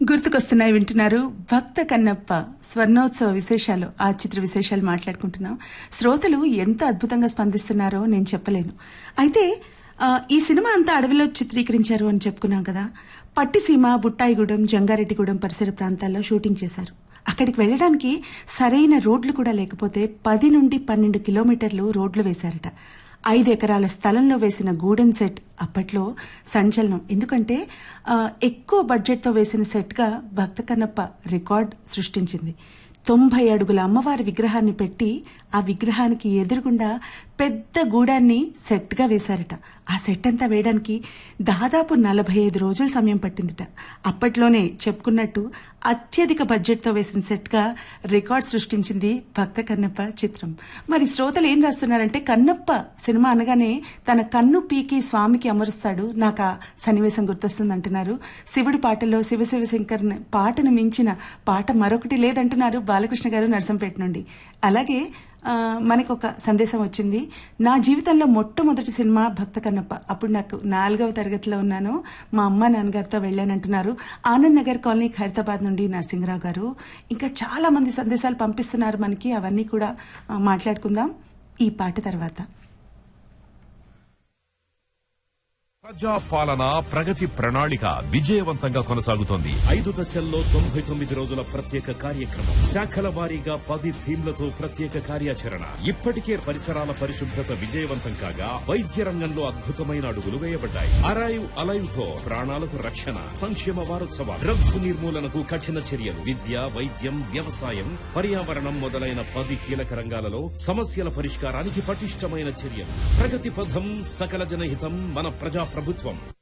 గుర్తుకొస్తున్నాయి వింటున్నారు భక్త కన్నప్ప స్వర్ణోత్సవ విశేషాలు ఆ చిత్ర విశేషాలు మాట్లాడుకుంటున్నాం శ్రోతలు ఎంత అద్భుతంగా స్పందిస్తున్నారో నేను చెప్పలేను అయితే ఆ, ఈ సినిమా అంతా అడవిలో చిత్రీకరించారు అని చెప్పుకున్నాం కదా పట్టిసీమ బుట్టాయిగూడెం జంగారెడ్డిగూడెం పరిసర ప్రాంతాల్లో షూటింగ్ చేశారు అక్కడికి వెళ్ళడానికి సరైన రోడ్లు కూడా లేకపోతే పది నుండి పన్నెండు కిలోమీటర్లు రోడ్లు వేశారట ఐదు ఎకరాల స్థలంలో వేసిన గూడెన్ సెట్ అప్పట్లో సంచలనం ఎందుకంటే ఆ, ఎక్కువ బడ్జెట్తో వేసిన సెట్గా భక్త కన్నప్ప రికార్డ్ సృష్టించింది తొంభై అడుగుల అమ్మవారి విగ్రహాన్ని పెట్టి ఆ విగ్రహానికి ఎదురుగుండా పెద్ద గూడాన్ని సెట్గా వేశారట ఆ సెట్ అంతా వేయడానికి దాదాపు నలభై ఐదు రోజుల సమయం పట్టిందిట అప్పట్లోనే చెప్పుకున్నట్టు అత్యధిక బడ్జెట్తో వేసిన సెట్గా రికార్డ్ సృష్టించింది భక్త కన్నప్ప చిత్రం మరి శ్రోతలు ఏం రాస్తున్నారంటే కన్నప్ప సినిమా అనగానే తన కన్ను పీకి స్వామికి అమరుస్తాడు నాకు ఆ సన్నివేశం గుర్తొస్తుంది అంటున్నారు శివుడి పాటల్లో శివ శివశంకర్ పాటను మించిన పాట మరొకటి లేదంటున్నారు బాలకృష్ణ గారు నర్సంపేట నుండి అలాగే ఆ, మనకు ఒక సందేశం వచ్చింది నా జీవితంలో మొట్టమొదటి సినిమా భక్త కన్నప్ప అప్పుడు నాకు నాలుగవ తరగతిలో ఉన్నాను మా అమ్మ నాన్నగారితో వెళ్ళానంటున్నారు ఆనంద్ నగర్ కాలనీ ఖైరతాబాద్ నుండి నరసింహరావు గారు ఇంకా చాలా మంది సందేశాలు పంపిస్తున్నారు మనకి అవన్నీ కూడా ఆ, మాట్లాడుకుందాం ఈ పాట తర్వాత ప్రజా పాలన ప్రగతి ప్రణాళిక విజయవంతంగా కొనసాగుతోంది ఐదు దశల్లో తొంభై తొమ్మిది రోజుల ప్రత్యేక కార్యక్రమం శాఖల వారీగా పది థీమ్లతో ప్రత్యేక కార్యాచరణ ఇప్పటికే పరిసరాల పరిశుభ్రత విజయవంతం కాగా వైద్య రంగంలో అద్భుతమైన అడుగులు వేయబడ్డాయి అరైవ్ అలైవ్ తో ప్రాణాలకు రక్షణ సంక్షేమ వారోత్సవాలు డ్రగ్స్ నిర్మూలనకు కఠిన చర్యలు విద్య వైద్యం వ్యవసాయం పర్యావరణం మొదలైన పది కీలక రంగాలలో సమస్యల పరిష్కారానికి పటిష్టమైన చర్యలు ప్రగతి పథం సకల జనహితం మన ప్రజా ప్రభుత్వం